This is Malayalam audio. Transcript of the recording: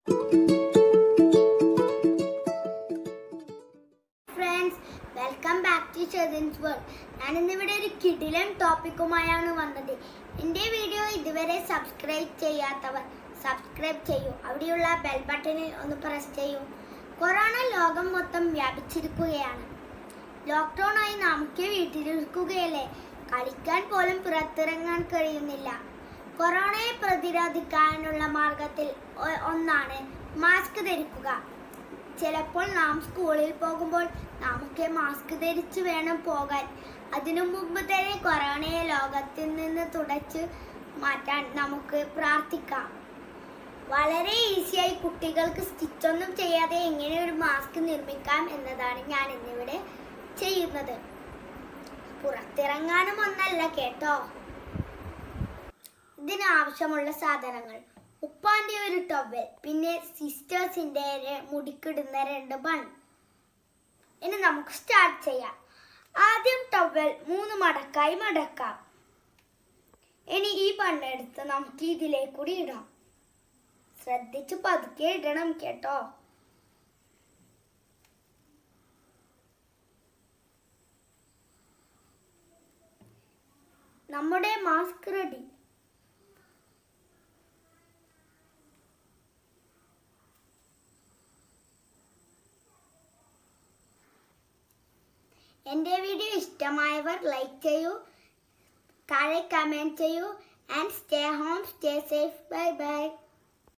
friends welcome back to Cherin's world ഞാൻ ഇന്നിവിടെ ഒരു കിടിലൻ ടോപ്പിക്കുമായാണ് വന്നത് എൻ്റെ വീഡിയോ ഇതുവരെ സബ്സ്ക്രൈബ് ചെയ്യാത്തവർ സബ്സ്ക്രൈബ് ചെയ്യൂ അവിടെയുള്ള ബെൽ ബട്ടണിൽ ഒന്ന് പ്രസ് ചെയ്യൂ കൊറോണ ലോകം മൊത്തം വ്യാപിച്ചിരിക്കുകയാണ് ലോക്ക്ഡൗണായി നമുക്ക് വീട്ടിലിരിക്കുകയല്ലേ കളിക്കാൻ പോലും പുറത്തിറങ്ങാൻ കഴിയുന്നില്ല കൊറോണയെ പ്രതിരോധിക്കാനുള്ള മാർഗത്തിൽ ഒ- ഒന്നാണ് മാസ്ക് ധരിക്കുക ചിലപ്പോൾ നാം സ്കൂളിൽ പോകുമ്പോൾ നമുക്ക് മാസ്ക് ധരിച്ച് വേണം പോകാൻ അതിനു മുമ്പ് തന്നെ കൊറോണയെ ലോകത്തിൽ നിന്ന് തുടച്ച് മാറ്റാൻ നമുക്ക് പ്രാർത്ഥിക്കാം വളരെ ഈസിയായി കുട്ടികൾക്ക് സ്റ്റിച്ചൊന്നും ചെയ്യാതെ എങ്ങനെ ഒരു മാസ്ക് നിർമ്മിക്കാം എന്നതാണ് ഞാൻ ഇന്നിവിടെ ചെയ്യുന്നത് പുറത്തിറങ്ങാനും ഒന്നല്ല കേട്ടോ ഇതിന് ആവശ്യമുള്ള സാധനങ്ങൾ ഉപ്പാന്റെ ഒരു ടവൽ പിന്നെ സിസ്റ്റേഴ്സിന്റെ ര- മുടിക്കിടുന്ന രണ്ട് ബൺ ഇനി നമുക്ക് സ്റ്റാർട്ട് ചെയ്യാം ആദ്യം ടവൽ മൂന്ന് മടക്കായി മടക്കാം ഇനി ഈ ബണ്ണെടുത്ത് നമുക്ക് ഇതിലേക്കൂടി ഇടാം ശ്രദ്ധിച്ച് പതുക്കെ ഇടണം കേട്ടോ നമ്മുടെ മാസ്ക് റെഡി എൻ്റെ വീഡിയോ ഇഷ്ടമായവർ ലൈക്ക് ചെയ്യൂ താഴെ കമൻറ്റ് ചെയ്യൂ and stay home stay safe bye by